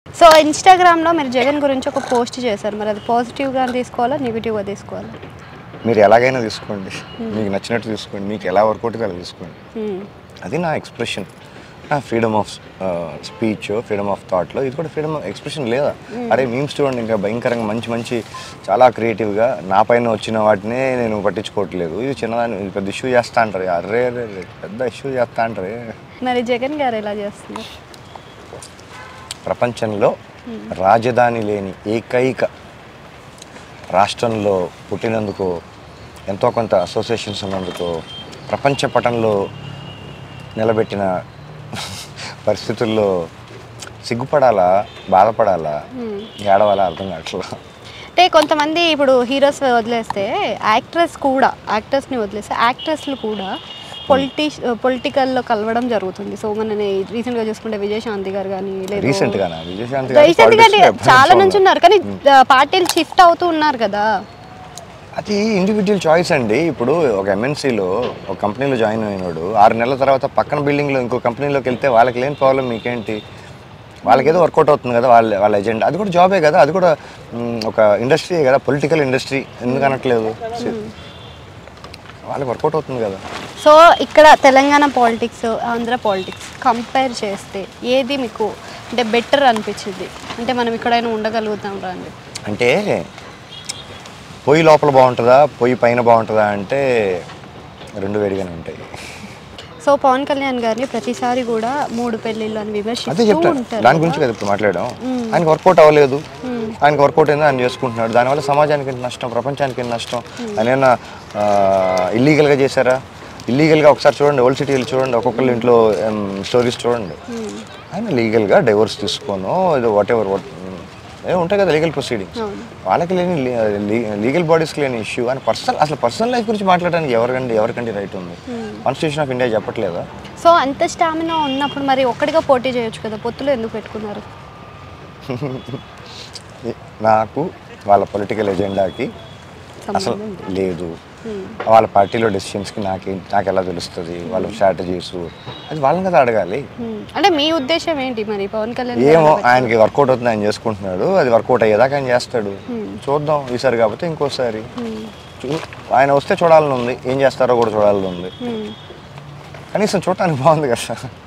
So ఇన్స్టాగ్రామ్లో మీరు జగన్ గురించి ఒక పోస్ట్ చేశారు మరి అది పాజిటివ్గా తీసుకోవాలా నెగిటివ్గా తీసుకోవాలా మీరు ఎలాగైనా తీసుకోండి మీకు నచ్చినట్టు తీసుకోండి మీకు ఎలా వర్కౌట్ అలా తీసుకోండి మ్మ్. అది నా ఎక్స్ప్రెషన్ నా freedom of speech freedom of థాట్లో ఇది కూడా ఫ్రీడమ్ ఆఫ్ ఎక్స్ప్రెషన్ లేదా అరే మీమ్స్ చూడండి ఇంకా భయంకరంగా మంచి మంచి చాలా క్రియేటివ్గా నా పైన వచ్చిన వాటినే నేను పట్టించుకోవట్లేదు ఇది చిన్నదాన్ని ఇది పెద్ద ఇష్యూ చేస్తా అంటారు అరే అరే అరే, పెద్ద ఇష్యూ చేస్తా అంటారు మరి జగన్ గారు ఎలా చేస్తున్నారు ప్రపంచంలో రాజధాని లేని ఏకైక రాష్ట్రంలో పుట్టినందుకు ఎంతో కొంత అసోసియేషన్స్ ఉన్నందుకు ప్రపంచ పటంలో నిలబెట్టిన పరిస్థితుల్లో సిగ్గుపడాలా బాధపడాలా ఏడవాలా అర్థం కావట్లా అంటే కొంతమంది ఇప్పుడు హీరోస్ వదిలేస్తే యాక్ట్రెస్ కూడా యాక్టర్స్ని వదిలేస్తే యాక్ట్రెస్లు కూడా పొలిటి పొలిటికల్లో కలవడం జరుగుతుంది సో మన రీసెంట్గా చూసుకుంటే విజయశాంతి గారు కానీ లేదు రీసెంట్ గానా విజయశాంతి గారు రీసెంట్ గా politics లో ఎప్పటి చాలా నుంచో నుంచి ఉన్నారు కానీ ఆ, పార్టీలు షిఫ్ట్ అవుతూ ఉన్నారు కదా అది ఇండివిజువల్ చాయిస్ అండి ఇప్పుడు ఒక ఎంఎన్సీలో ఒక కంపెనీలో జాయిన్ అయినాడు ఆరు నెలల తర్వాత పక్కన బిల్డింగ్లో ఇంకో కంపెనీలోకి వెళ్తే వాళ్ళకి లేని ప్రాబ్లం మీకేంటి వాళ్ళకి ఏదో వర్కౌట్ అవుతుంది కదా వాళ్ళ వాళ్ళ ఎజెండా అది కూడా జాబే కదా అది కూడా మ్, ఒక ఇండస్ట్రీ కదా పొలిటికల్ ఇండస్ట్రీ ఎందుకు అనట్లేదు వాళ్ళకి వర్కౌట్ అవుతుంది కదా సో ఇక్కడ Telangana politics Andhra politics compare చేస్తే ఏది మీకు అంటే బెటర్ అనిపించింది అంటే మనం ఎక్కడైనా ఉండగలుగుతాం రా అని చెప్పి. అంటే పొయ్యి లోపల బాగుంటుందా పొయ్యి పైన బాగుంటుందా అంటే రెండు వేడిగానే ఉంటాయి సో పవన్ కళ్యాణ్ గారిని ప్రతిసారి కూడా మూడు పెళ్ళిళ్ళు అని అదే విమర్శిస్తూ చెప్తాను ఉంటారు దాని గురించి కదా ఇప్పుడు మాట్లాడాం ఆయనకి వర్కౌట్ అవ్వలేదు ఆయనకి వర్కౌట్ అయిందో ఆయన చేసుకుంటున్నాడు దానివల్ల సమాజానికి ఎంత నష్టం ప్రపంచానికి ఎంత నష్టం ఆయన ఏమన్నా ఇల్లీగల్గా చేశారా ఇల్లీగల్గా ఒకసారి చూడండి ఓల్డ్ సిటీ చూడండి ఒక్కొక్కళ్ళ ఇంట్లో స్టోరీస్ చూడండి ఆయన లీగల్గా డైవర్స్ తీసుకోను ఇది వాట్ ఎవర్ వాట్ ఏ ఉంటాయి కదా లీగల్ ప్రొసీడింగ్స్ అవును. వాళ్ళకి లేని లీగల్ బాడీస్కి లేని ఇష్యూ అని పర్సనల్ అసలు పర్సనల్ లైఫ్ గురించి మాట్లాడడానికి ఎవరికండి ఎవరికంటే రైట్ ఉంది కాన్స్టిట్యూషన్ ఆఫ్ ఇండియా చెప్పట్లేదా సో అంత స్టామినా ఉన్నప్పుడు మరి ఒక్కడిగా పోటీ చేయొచ్చు కదా పొత్తులు ఎందుకు పెట్టుకున్నారు నాకు వాళ్ళ పొలిటికల్ ఎజెండాకి అసలు సంబంధం లేదు వాళ్ళ పార్టీలో డెసిషన్స్కి నాకేం నాకు ఎలా తెలుస్తుంది వాళ్ళ స్ట్రాటజీస్ అది వాళ్ళని కదా అడగాలి Hmm. అంటే మీ ఉద్దేశం ఏంటి మరి పవన్ కళ్యాణ్ గారు ఏమో ఎలా ఆయనకి వర్కౌట్ అవుతుంది ఆయన చేసుకుంటున్నాడు అది వర్కౌట్ అయ్యేదాకా ఆయన చేస్తాడు చూద్దాం ఈసారి కాకపోతే ఇంకోసారి Hmm. చూ- ఆయన వస్తే చూడాలని ఉంది ఏం చేస్తారో కూడా చూడాలని ఉంది Hmm. కనీసం చూడటానికి బాగుంది కదా